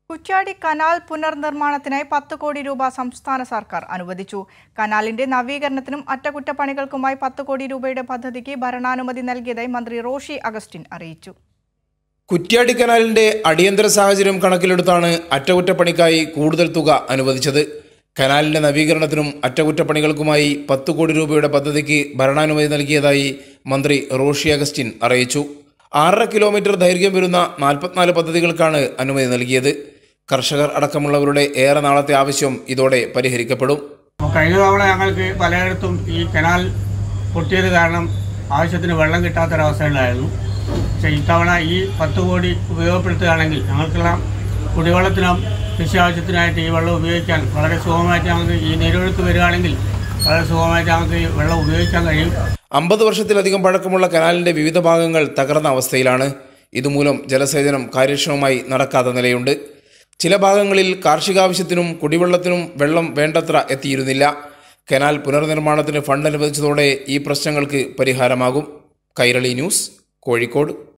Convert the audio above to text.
Kuttiadi canal പുനർനിർമ്മാണത്തിനായി പത്ത് കോടി രൂപ സംസ്ഥാന സർക്കാർ അനുവദിച്ചു കനാലിന്റെ നവീകരണത്തിനും അറ്റകുറ്റപ്പണികൾക്കുമായി പത്ത് കോടി രൂപയുടെ പദ്ധതിക്ക് ഭരണാനുമതി നൽകിയതായി മന്ത്രി റോഷി അഗസ്റ്റിൻ അറിയിച്ചു കുറ്റ്യാടി കനാലിന്റെ അടിയന്തര സാഹചര്യം കണക്കിലെടുത്താണ് അറ്റകുറ്റപ്പണിക്കായി കൂടുതൽ തുക അനുവദിച്ചത് കനാലിന്റെ നവീകരണത്തിനും അറ്റകുറ്റപ്പണികൾക്കുമായി പത്ത് കോടി രൂപയുടെ പദ്ധതിക്ക് ഭരണാനുമതി നൽകിയതായി മന്ത്രി റോഷി അഗസ്റ്റിൻ അറിയിച്ചു ആറര കിലോമീറ്റർ ദൈർഘ്യം വരുന്ന നാൽപ്പത്തിനാല് പദ്ധതികൾക്കാണ് അനുമതി നൽകിയത് കർഷകർ അടക്കമുള്ളവരുടെ ഏറെ നാളത്തെ ആവശ്യം ഇതോടെ പരിഹരിക്കപ്പെടും അപ്പോൾ കഴിഞ്ഞ തവണ ഞങ്ങൾക്ക് പലയിടത്തും ഈ കനാൽ പൊട്ടിയത് കാരണം ആവശ്യത്തിന് വെള്ളം കിട്ടാത്തൊരവസ്ഥയുണ്ടായിരുന്നു പക്ഷേ ഇത്തവണ ഈ പത്ത് കോടി ഉപയോഗപ്പെടുത്തുകയാണെങ്കിൽ ഞങ്ങൾക്കെല്ലാം കുടിവെള്ളത്തിനും കൃഷി ആവശ്യത്തിനായിട്ട് ഈ വെള്ളം ഉപയോഗിക്കാൻ വളരെ സുഗമമായിട്ട് ഞങ്ങൾക്ക് ഈ നീരൊഴുക്ക് വരികയാണെങ്കിൽ വളരെ സുഗമമായിട്ട് ഞങ്ങൾക്ക് ഈ വെള്ളം ഉപയോഗിക്കാൻ കഴിയും അമ്പത് വർഷത്തിലധികം പഴക്കമുള്ള കനാലിന്റെ വിവിധ ഭാഗങ്ങൾ തകർന്ന അവസ്ഥയിലാണ് ഇതുമൂലം ജലസേചനം കാര്യക്ഷമമായി നടക്കാത്ത നിലയുണ്ട് ചില ഭാഗങ്ങളിൽ കാർഷികാവശ്യത്തിനും കുടിവെള്ളത്തിനും വെള്ളം വേണ്ടത്ര എത്തിയിരുന്നില്ല കനാൽ പുനർനിർമ്മാണത്തിന് ഫണ്ട് അനുവദിച്ചതോടെ ഈ പ്രശ്നങ്ങൾക്ക് പരിഹാരമാകും കൈരളി ന്യൂസ് കോഴിക്കോട്